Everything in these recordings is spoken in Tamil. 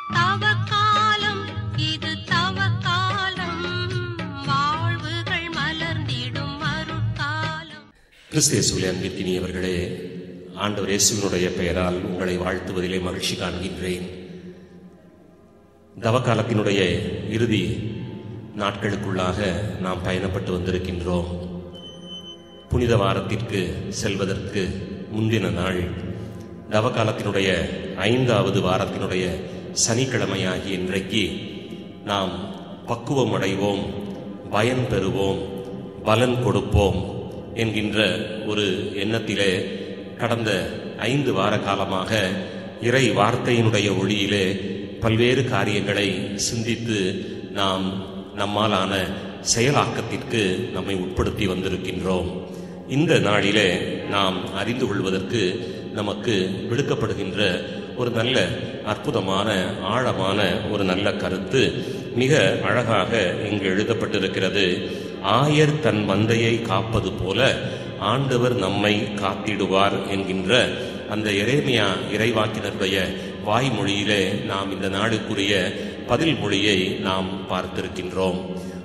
தவக்காலம் இது தவக்காலம் வாழ்வுகள் மலர்ந்திடும் அருட்காலம் கிறிஸ்தியசுவிலே அன்பிற்கினியவர்களே ஆண்டவர் இயேசுவினுடைய பெயரால் உங்களை வாழ்த்துவதிலே மகிழ்ச்சி காண்கின்றேன் தவக்காலத்தினுடைய இறுதி நாட்களுக்குள்ளாக நாம் பயணப்பட்டு வந்திருக்கின்றோம் புனித வாரத்திற்கு செல்வதற்கு முந்தின நாள் தவக்காலத்தினுடைய ஐந்தாவது வாரத்தினுடைய சனிக்கிழமையாகிய இன்றைக்கு நாம் பக்குவம் அடைவோம் பயன் பெறுவோம் பலன் கொடுப்போம் என்கின்ற ஒரு எண்ணத்திலே கடந்த ஐந்து வார காலமாக இறை வார்த்தையினுடைய ஒளியிலே பல்வேறு காரியங்களை சிந்தித்து நாம் நம்மாலான செயலாக்கத்திற்கு நம்மை உட்படுத்தி வந்திருக்கின்றோம் இந்த நாளிலே நாம் அறிந்து கொள்வதற்கு நமக்கு விடுக்கப்படுகின்ற ஒரு நல்ல அற்புதமான ஆழமான ஒரு நல்ல கருத்து மிக அழகாக இங்கு எழுதப்பட்டிருக்கிறது ஆயர் தன் மந்தையை காப்பது போல ஆண்டவர் நம்மை காத்திடுவார் என்கின்ற அந்த எரேமியா இறைவாக்கினருடைய வாய்மொழியிலே நாம் இந்த நாடுக்குரிய பதில் மொழியை நாம் பார்த்திருக்கின்றோம்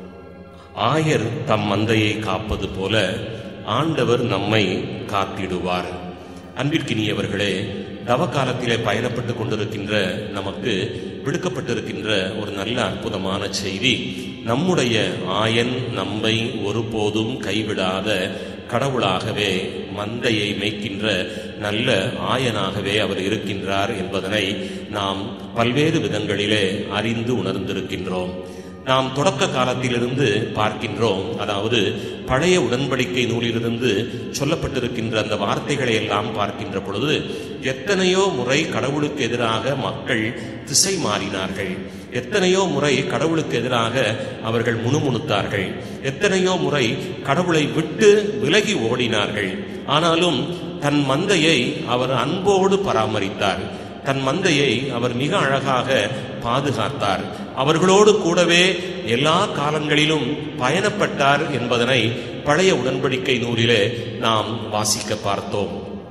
ஆயர் தம் மந்தையை காப்பது போல ஆண்டவர் நம்மை காத்திடுவார் அன்பிற்கினியவர்களே தவக்காலத்திலே பயணப்பட்டு கொண்டிருக்கின்ற நமக்கு விடுக்கப்பட்டிருக்கின்ற ஒரு நல்ல அற்புதமான செய்தி நம்முடைய ஆயன் நம்மை ஒருபோதும் கைவிடாத கடவுளாகவே மந்தையை மேய்க்கின்ற நல்ல ஆயனாகவே அவர் இருக்கின்றார் என்பதனை நாம் பல்வேறு விதங்களிலே அறிந்து உணர்ந்திருக்கின்றோம் நாம் தொடக்க காலத்திலிருந்து பார்க்கின்றோம் அதாவது பழைய உடன்படிக்கை நூலிலிருந்து சொல்லப்பட்டிருக்கின்ற அந்த வார்த்தைகளை எல்லாம் பார்க்கின்ற பொழுது எத்தனையோ முறை கடவுளுக்கு எதிராக மக்கள் திசை மாறினார்கள் எத்தனையோ முறை கடவுளுக்கு எதிராக அவர்கள் முணுமுணுத்தார்கள் எத்தனையோ முறை கடவுளை விட்டு விலகி ஓடினார்கள் ஆனாலும் தன் மந்தையை அவர் அன்போடு பராமரித்தார் தன் மந்தையை அவர் மிக அழகாக பாதுகாத்தார் அவர்களோடு கூடவே எல்லா காலங்களிலும் பயணப்பட்டார் என்பதனை பழைய உடன்படிக்கை நூலிலே நாம் வாசிக்க பார்த்தோம்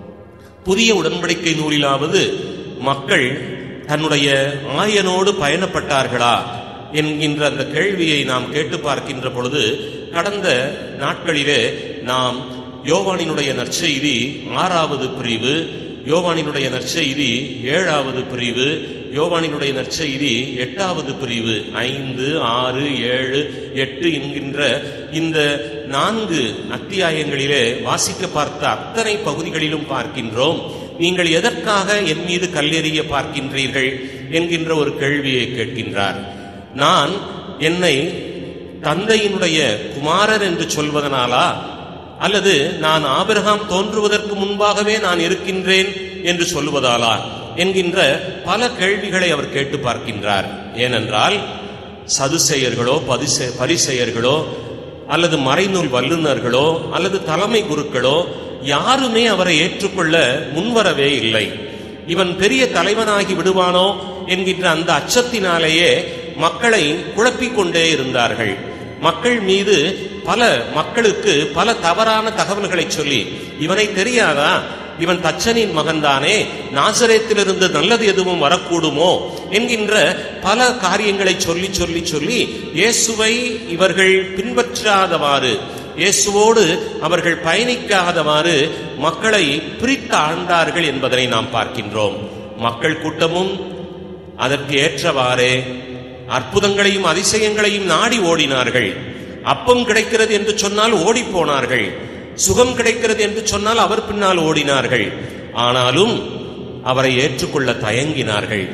புதிய உடன்படிக்கை நூலிலாவது மக்கள் தன்னுடைய ஆயனோடு பயணப்பட்டார்களா என்கின்ற அந்த கேள்வியை நாம் கேட்டு பார்க்கின்ற பொழுது கடந்த நாட்களிலே நாம் யோவானினுடைய நற்செய்தி ஆறாவது பிரிவு யோவானினுடைய நற்செய்தி ஏழாவது பிரிவு யோவானினுடைய நற்செய்தி எட்டாவது பிரிவு ஐந்து ஆறு ஏழு எட்டு என்கின்ற இந்த நான்கு அத்தியாயங்களிலே வாசிக்க பார்த்த அத்தனை பகுதிகளிலும் பார்க்கின்றோம் நீங்கள் எதற்காக என் மீது கல்லெறிய பார்க்கின்றீர்கள் என்கின்ற ஒரு கேள்வியை கேட்கின்றார் நான் என்னை தந்தையினுடைய குமாரர் என்று சொல்வதனாலா அல்லது நான் ஆபிரகாம் தோன்றுவதற்கு முன்பாகவே நான் இருக்கின்றேன் என்று சொல்லுவதாலா என்கின்ற பல கேள்விகளை அவர் கேட்டு பார்க்கின்றார் ஏனென்றால் சதுசெயர்களோ பதிசெ பரிசெயர்களோ அல்லது மறைநூல் வல்லுநர்களோ அல்லது தலைமை குருக்களோ யாருமே அவரை ஏற்றுக்கொள்ள முன்வரவே இல்லை இவன் பெரிய தலைவனாகி விடுவானோ என்கின்ற அந்த அச்சத்தினாலேயே மக்களை குழப்பிக் கொண்டே இருந்தார்கள் மக்கள் மீது பல மக்களுக்கு பல தவறான தகவல்களை சொல்லி இவனை தெரியாதா இவன் தச்சனின் மகன்தானே நாசரேத்திலிருந்து நல்லது எதுவும் வரக்கூடுமோ என்கின்ற பல காரியங்களை சொல்லி சொல்லி சொல்லி இயேசுவை இவர்கள் பின்பற்றாதவாறு இயேசுவோடு அவர்கள் பயணிக்காதவாறு மக்களை பிரித்து ஆண்டார்கள் என்பதனை நாம் பார்க்கின்றோம் மக்கள் கூட்டமும் அதற்கு ஏற்றவாறே அற்புதங்களையும் அதிசயங்களையும் நாடி ஓடினார்கள் அப்பம் கிடைக்கிறது என்று சொன்னால் ஓடி போனார்கள் சுகம் கிடைக்கிறது என்று சொன்னால் அவர் பின்னால் ஓடினார்கள் ஆனாலும் அவரை ஏற்றுக்கொள்ள தயங்கினார்கள்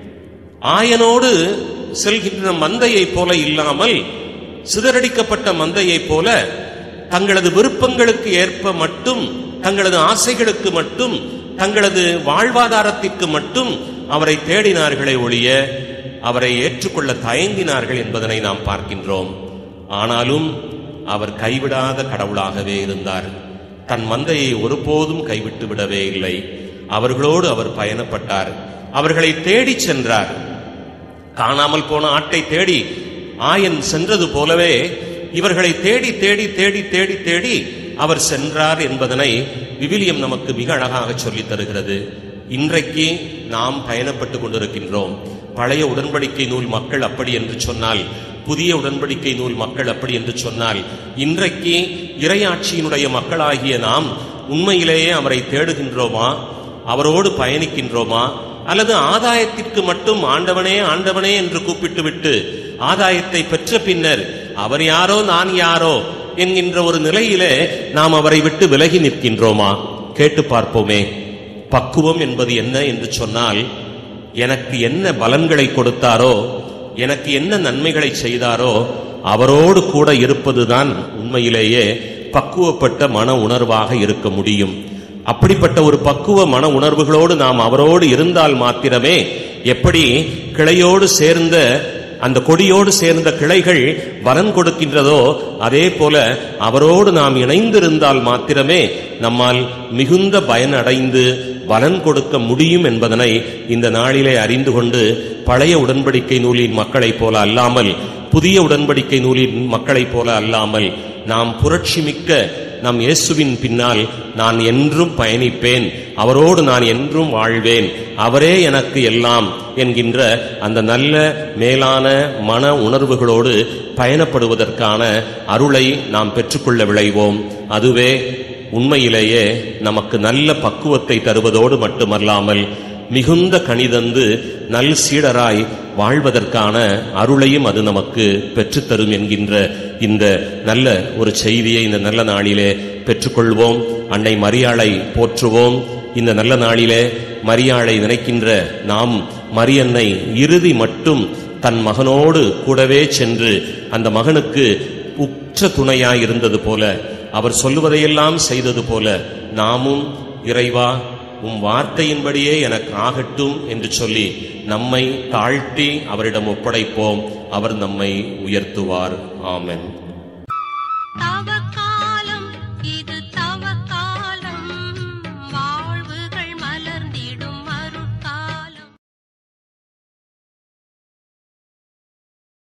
ஆயனோடு செல்கின்ற மந்தையைப் போல இல்லாமல் சிதறடிக்கப்பட்ட மந்தையைப் போல தங்களது விருப்பங்களுக்கு ஏற்ப மட்டும் தங்களது ஆசைகளுக்கு மட்டும் தங்களது வாழ்வாதாரத்திற்கு மட்டும் அவரை தேடினார்களே ஒழிய அவரை ஏற்றுக்கொள்ள தயங்கினார்கள் என்பதனை நாம் பார்க்கின்றோம் ஆனாலும் அவர் கைவிடாத கடவுளாகவே இருந்தார் தன் மந்தையை ஒருபோதும் கைவிட்டு விடவே இல்லை அவர்களோடு அவர் பயணப்பட்டார் அவர்களை தேடிச் சென்றார் காணாமல் போன ஆட்டை தேடி ஆயன் சென்றது போலவே இவர்களை தேடி தேடி தேடி தேடி தேடி அவர் சென்றார் என்பதனை விவிலியம் நமக்கு மிக அழகாக சொல்லித் தருகிறது இன்றைக்கு நாம் பயணப்பட்டு கொண்டிருக்கின்றோம் பழைய உடன்படிக்கை நூல் மக்கள் அப்படி என்று சொன்னால் புதிய உடன்படிக்கை நூல் மக்கள் அப்படி என்று சொன்னால் இன்றைக்கு இறையாட்சியினுடைய மக்களாகிய நாம் உண்மையிலேயே அவரை தேடுகின்றோமா அவரோடு பயணிக்கின்றோமா அல்லது ஆதாயத்திற்கு மட்டும் ஆண்டவனே ஆண்டவனே என்று கூப்பிட்டு விட்டு ஆதாயத்தை பெற்ற பின்னர் அவர் யாரோ நான் யாரோ என்கின்ற ஒரு நிலையிலே நாம் அவரை விட்டு விலகி நிற்கின்றோமா கேட்டு பார்ப்போமே பக்குவம் என்பது என்ன என்று சொன்னால் எனக்கு என்ன பலன்களை கொடுத்தாரோ எனக்கு என்ன நன்மைகளை செய்தாரோ அவரோடு கூட இருப்பதுதான் உண்மையிலேயே பக்குவப்பட்ட மன உணர்வாக இருக்க முடியும் அப்படிப்பட்ட ஒரு பக்குவ மன உணர்வுகளோடு நாம் அவரோடு இருந்தால் மாத்திரமே எப்படி கிளையோடு சேர்ந்த அந்த கொடியோடு சேர்ந்த கிளைகள் பலன் கொடுக்கின்றதோ அதே போல அவரோடு நாம் இணைந்திருந்தால் மாத்திரமே நம்மால் மிகுந்த பயன் அடைந்து பலன் கொடுக்க முடியும் என்பதனை இந்த நாளிலே அறிந்து கொண்டு பழைய உடன்படிக்கை நூலின் மக்களைப் போல அல்லாமல் புதிய உடன்படிக்கை நூலின் மக்களைப் போல அல்லாமல் நாம் புரட்சி மிக்க நம் இயேசுவின் பின்னால் நான் என்றும் பயணிப்பேன் அவரோடு நான் என்றும் வாழ்வேன் அவரே எனக்கு எல்லாம் என்கின்ற அந்த நல்ல மேலான மன உணர்வுகளோடு பயணப்படுவதற்கான அருளை நாம் பெற்றுக்கொள்ள விளைவோம் அதுவே உண்மையிலேயே நமக்கு நல்ல பக்குவத்தை தருவதோடு மட்டுமல்லாமல் மிகுந்த கனிதந்து நல் சீடராய் வாழ்வதற்கான அருளையும் அது நமக்கு பெற்றுத்தரும் என்கின்ற இந்த நல்ல ஒரு செய்தியை இந்த நல்ல நாளிலே பெற்றுக்கொள்வோம் அன்னை மரியாளை போற்றுவோம் இந்த நல்ல நாளிலே மரியாளை நினைக்கின்ற நாம் மரியன்னை இறுதி மட்டும் தன் மகனோடு கூடவே சென்று அந்த மகனுக்கு உற்ற துணையாய் இருந்தது போல அவர் சொல்லுவதையெல்லாம் செய்தது போல நாமும் இறைவா உம் வார்த்தையின்படியே எனக்கு ஆகட்டும் என்று சொல்லி நம்மை தாழ்த்தி அவரிடம் ஒப்படைப்போம் அவர் நம்மை உயர்த்துவார் ஆமென்